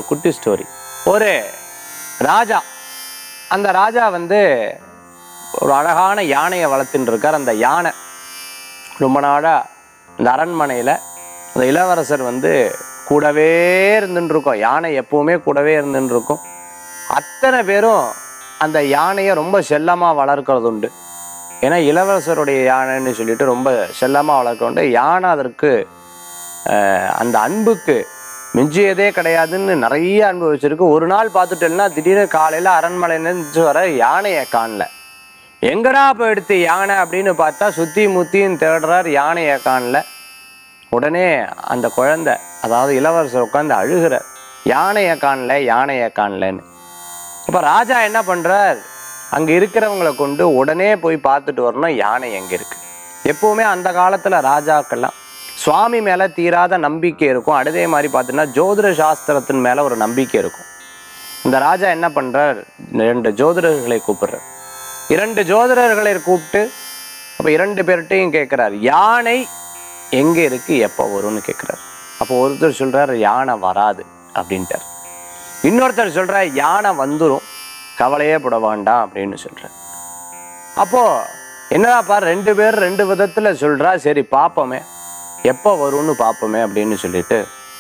ஒரு குட்டி ஸ்டோரி ஒரு ராஜா அந்த ராஜா வந்து ஒரு அழகான யானையை வளர்த்துட்டு இருக்கார் அந்த யானை ரொம்ப நாளாக இந்த அரண்மனையில் அந்த இளவரசர் வந்து கூடவே இருந்துட்டு இருக்கும் யானை எப்பவுமே கூடவே இருந்துட்டு இருக்கும் அத்தனை பேரும் அந்த யானையை ரொம்ப செல்லமாக வளர்க்கறது உண்டு ஏன்னா இளவரசருடைய யானைன்னு சொல்லிட்டு ரொம்ப செல்லமாக வளர்க்க உண்டு யானை அதற்கு அஹ், அந்த அன்புக்கு மிஞ்சியதே கிடையாதுன்னு நிறைய அன்பு வச்சிருக்கு ஒரு நாள் பார்த்துட்டேன்னா திடீர்னு காலையில் அரண்மனையிலேருந்து வர யானையை காணல எங்கடா போயிடுத்து யானை அப்படின்னு பார்த்தா சுத்தி முத்தியும் தேடுறார் யானையை காணல உடனே அந்த குழந்தை அதாவது இளவரசர் உட்காந்து அழுகிறார் யானையை காணல யானையை காணலன்னு இப்போ ராஜா என்ன பண்றார் அங்கே இருக்கிறவங்களை கொண்டு உடனே போய் பார்த்துட்டு வரணும் யானை எங்கே இருக்கு எப்பவுமே அந்த காலத்தில் ராஜாக்கெல்லாம் சுவாமி மேலே தீராத நம்பிக்கை இருக்கும் அதே மாதிரி பார்த்தீங்கன்னா ஜோதிட சாஸ்திரத்தின் மேலே ஒரு நம்பிக்கை இருக்கும் இந்த ராஜா என்ன பண்றார் ரெண்டு ஜோதிடர்களை கூப்பிடுறார் இரண்டு ஜோதிடர்களை கூப்பிட்டு அப்போ இரண்டு பேர்கிட்டையும் கேட்குறார் யானை எங்கே இருக்கு எப்போ வரும்னு கேட்குறாரு அப்போ ஒருத்தர் சொல்றார் யானை வராது அப்படின்ட்டார் இன்னொருத்தர் சொல்றார் யானை வந்துடும் கவலையே பட வேண்டாம் அப்படின்னு சொல்றார் அப்போ என்னடாப்பா ரெண்டு பேர் ரெண்டு விதத்துல சொல்றா சரி பார்ப்போமே எப்போ வரும்னு பார்ப்போமே அப்படின்னு சொல்லிட்டு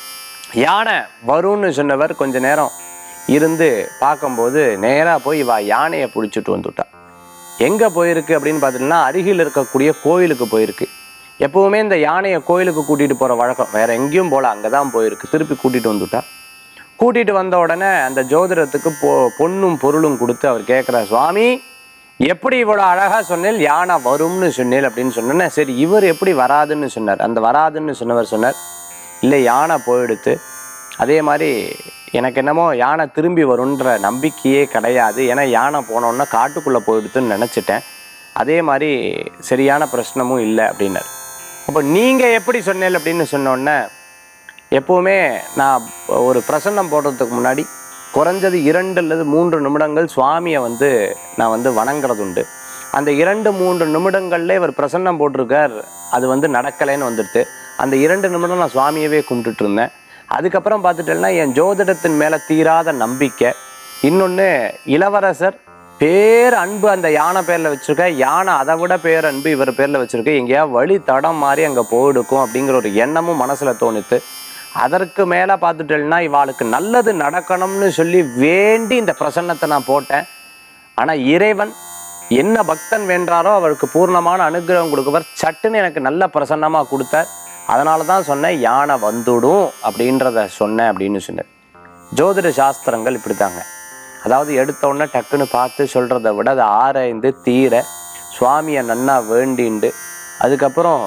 யானை வரும்னு சொன்னவர் கொஞ்ச நேரம் இருந்து பார்க்கும்போது நேராக போய் வா யானையை பிடிச்சிட்டு வந்துட்டா எங்கே போயிருக்கு அப்படின்னு பார்த்தீங்கன்னா அருகில் இருக்கக்கூடிய கோயிலுக்கு போயிருக்கு எப்பவுமே இந்த யானையை கோயிலுக்கு கூட்டிகிட்டு போகிற வழக்கம் வேற எங்கேயும் போல அங்கே தான் போயிருக்கு திருப்பி கூட்டிகிட்டு வந்துட்டா கூட்டிகிட்டு வந்த உடனே அந்த ஜோதிடத்துக்கு பொ பொண்ணும் பொருளும் கொடுத்து அவர் கேட்குறார் சுவாமி எப்படி இவ்வளோ அழகாக சொன்னேன் யானை வரும்னு சொன்னேன் அப்படின்னு சொன்னேன்னே சரி இவர் எப்படி வராதுன்னு சொன்னார் அந்த வராதுன்னு சொன்னவர் சொன்னார் இல்லை யானை போயிடுத்து அதே மாதிரி எனக்கு என்னமோ யானை திரும்பி வரும்ன்ற நம்பிக்கையே கிடையாது ஏன்னா யானை போனோன்னா காட்டுக்குள்ளே போயிடுத்துன்னு நினச்சிட்டேன் அதே மாதிரி சரியான பிரச்சனமும் இல்லை அப்படின்னார் அப்போ நீங்கள் எப்படி சொன்னேன் அப்படின்னு சொன்னோன்னே எப்போவுமே நான் ஒரு பிரசன்னம் போடுறதுக்கு முன்னாடி குறைஞ்சது இரண்டு அல்லது மூன்று நிமிடங்கள் சுவாமியை வந்து நான் வந்து வணங்குறது உண்டு அந்த இரண்டு மூன்று நிமிடங்கள்ல இவர் பிரசன்னம் போட்டிருக்கார் அது வந்து நடக்கலைன்னு வந்துடுது அந்த இரண்டு நிமிடம் நான் சுவாமியவே கும்பிட்டுட்டு இருந்தேன் அதுக்கப்புறம் பார்த்துட்டேன்னா என் ஜோதிடத்தின் மேலே தீராத நம்பிக்கை இன்னொன்று இளவரசர் பேர் அன்பு அந்த யானை பேரில் வச்சிருக்க யானை அதை விட பேர் அன்பு இவர் பேரில் வச்சிருக்க எங்கேயா வழி தடம் மாதிரி அங்கே போயிடுக்கும் அப்படிங்கிற ஒரு எண்ணமும் மனசில் தோணுத்து அதற்கு மேலே பார்த்துட்டேன்னா இவாளுக்கு நல்லது நடக்கணும்னு சொல்லி வேண்டி இந்த பிரசன்னத்தை நான் போட்டேன் ஆனால் இறைவன் என்ன பக்தன் வேண்டாரோ அவருக்கு பூர்ணமான அனுகிரகம் கொடுக்கவர் சட்டுன்னு எனக்கு நல்ல பிரசன்னமாக கொடுத்தார் அதனால தான் சொன்னேன் யானை வந்துடும் அப்படின்றத சொன்னேன் அப்படின்னு சொன்னேன் ஜோதிட சாஸ்திரங்கள் இப்படித்தாங்க அதாவது எடுத்த உடனே டக்குன்னு பார்த்து சொல்கிறத விட அதை ஆராய்ந்து தீர சுவாமியை நன்னா வேண்டிண்டு அதுக்கப்புறம்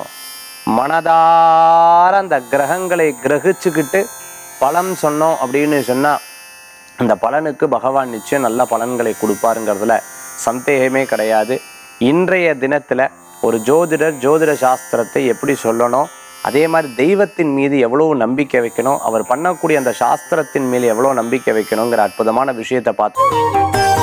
மனதார அந்த கிரகங்களை கிரகிச்சுக்கிட்டு பலன் சொன்னோம் அப்படின்னு சொன்னால் அந்த பலனுக்கு பகவான் நிச்சயம் நல்ல பலன்களை கொடுப்பாருங்கிறதுல சந்தேகமே கிடையாது இன்றைய தினத்தில் ஒரு ஜோதிடர் ஜோதிட சாஸ்திரத்தை எப்படி சொல்லணும் அதே மாதிரி தெய்வத்தின் மீது எவ்வளவு நம்பிக்கை வைக்கணும் அவர் பண்ணக்கூடிய அந்த சாஸ்திரத்தின் மேல் எவ்வளோ நம்பிக்கை வைக்கணுங்கிற அற்புதமான விஷயத்தை பார்த்து